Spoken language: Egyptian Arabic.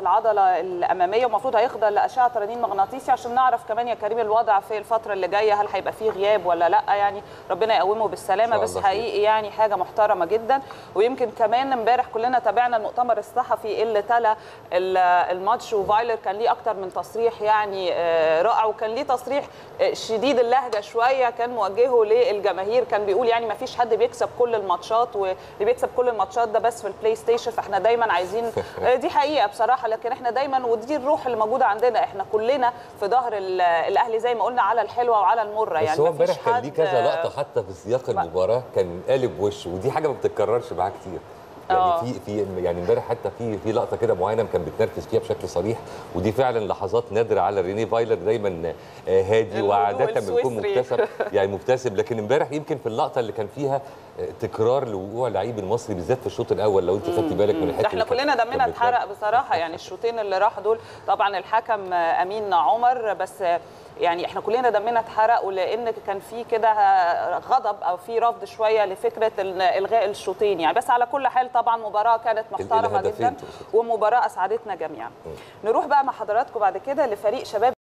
العضله الاماميه ومفروض هيخضع لاشعه رنين مغناطيسي عشان نعرف كمان يا كريم الوضع في الفتره اللي جايه هل هيبقى فيه غياب ولا لا يعني ربنا يقومه بالسلامه شاء بس الله خير. حقيقي يعني حاجه محترمه جدا ويمكن كمان امبارح كلنا تابعنا المؤتمر الصحفي اللي تلا ال- الماتش وفايلر كان ليه اكتر من تصريح يعني آه، رائع وكان ليه تصريح آه، شديد اللهجه شويه كان موجهه للجماهير كان بيقول يعني ما فيش حد بيكسب كل الماتشات واللي بيكسب كل الماتشات ده بس في البلاي ستيشن فاحنا دايما عايزين آه، دي حقيقه بصراحه لكن احنا دايما ودي الروح اللي موجوده عندنا احنا كلنا في ظهر ال- الاهلي زي ما قلنا على الحلوه وعلى المره بس يعني هو مفيش امبارح كان ليه حد- كذا لقطه حتى في سياق المباراه كان قالب وشه ودي حاجه ما بتتكررش معاه كتير يعني آه. في في يعني امبارح حتى في في لقطه كده معينه كان بيتنرفز فيها بشكل صريح ودي فعلا لحظات نادره على ريني فايلر دايما آه، هادي الهدوء وعاده بيكون السويسري. مبتسم يعني مبتسم لكن امبارح يمكن في اللقطه اللي كان فيها آه، تكرار لوقوع اللعيب المصري بالذات في الشوط الاول لو انت خدتي بالك من الحته ده احنا اللي كان- كلنا كان دمنا بيتنرفز. اتحرق بصراحه يعني الشوطين اللي راحوا دول طبعا الحكم آه، امين عمر بس آه، يعني احنا كلنا دمنا اتحرق ولان كان في كده آه، غضب او في رفض شويه لفكره ال- الغاء الشوطين يعني بس على كل حال طبعا مباراه كانت محترمه الهدفين جدا تقصد. ومباراه اسعدتنا جميعا نروح بقى مع حضراتكم بعد كده لفريق شباب